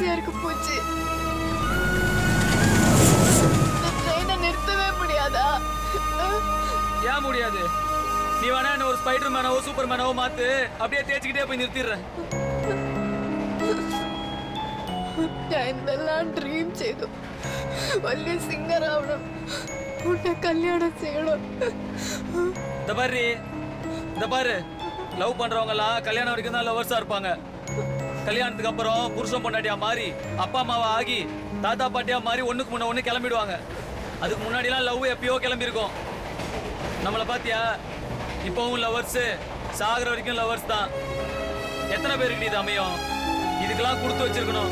ஆசையா இருக்கு பூச்சி இந்த ட்ரெயினை நிறுத்தவே முடியாதா ஏன் முடியாது நீ வேணா என்ன ஒரு ஸ்பைடர் மேனவோ சூப்பர் மேனவோ மாத்து அப்படியே தேய்ச்சிக்கிட்டே போய் நிறுத்திடுறேன் ഞാൻ എന്തെല്ലാം ഡ്രീം ചെയ്തു വലിയ സിംഗർ ആവണം ഉന്നെ കല്യാണം ചെയ്യണം இந்த பாரு இந்த பாரு லவ் பண்றவங்க எல்லாம் கல்யாணம் வரைக்கும் தான் லவர்ஸா இருப்பாங்க கல்யாணத்துக்கு அப்புறம் புருஷன் பொண்டாட்டியா மாறி அப்பா அம்மாவா ஆகி தாத்தா பாட்டியா மாறி ஒண்ணுக்கு முன்ன ஒண்ணு கிளம்பிடுவாங்க அதுக்கு முன்னாடிலாம் லவ் எப்பயோ கிளம்பி இருக்கும் நம்மளை பாத்தியா இப்பவும் லவர்ஸ் சாகுற வரைக்கும் லவர்ஸ் தான் எத்தனை பேருக்கு இது அமையும் இதுக்கெல்லாம் கொடுத்து வச்சிருக்கணும்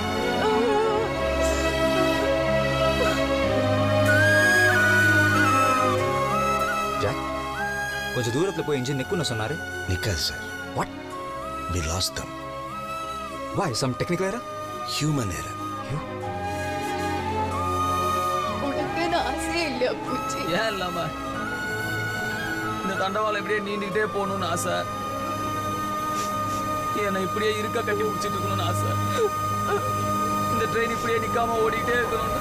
ஜாக் கொஞ்சம் தூரத்தில் போய் இன்ஜின் நிற்கும்னு சொன்னாரு நிக்காது sir what we lost them by some technical error human error உனக்கு நான் ஆசையே இல்லையா பூச்சி ஏன் இல்லாம இந்த தண்டவாளம் இப்படியே நீண்டுகிட்டே போகணும்னு ஆசை என்னை இப்படியே இருக்க கட்டி பிடிச்சிட்டு இருக்கணும்னு ஆசை இந்த ட்ரெயின் இப்படியே நிக்காம ஓடிக்கிட்டே இருக்கணும்னு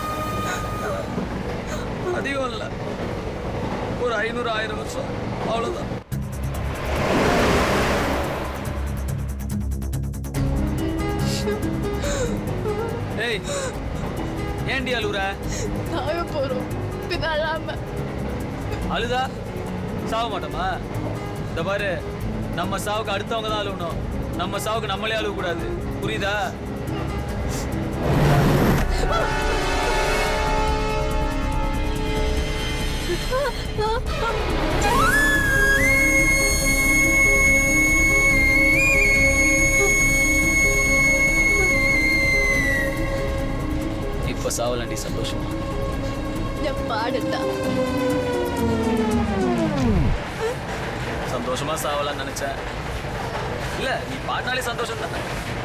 அதிகம் இல்லை ஒரு ஐநூறு ஆயிரம் வருஷம் அவ்வளவுதான் ஏய் ஏன்டி அழுகுற சாக போறோம் பின்ன அழாம அழுதா சாக மாட்டோமா இந்த பாரு நம்ம சாவுக்கு அடுத்தவங்க தான் அழுகணும் நம்ம சாவுக்கு நம்மளே அழுக கூடாது புரியுதா இப்ப சாவலண்டி சந்தோஷமா ഞാൻ പാടണ്ട சந்தோஷமா சாவலாம்னு நினைச்சேன் இல்ல நீ பாடினாலே சந்தோஷம் தானே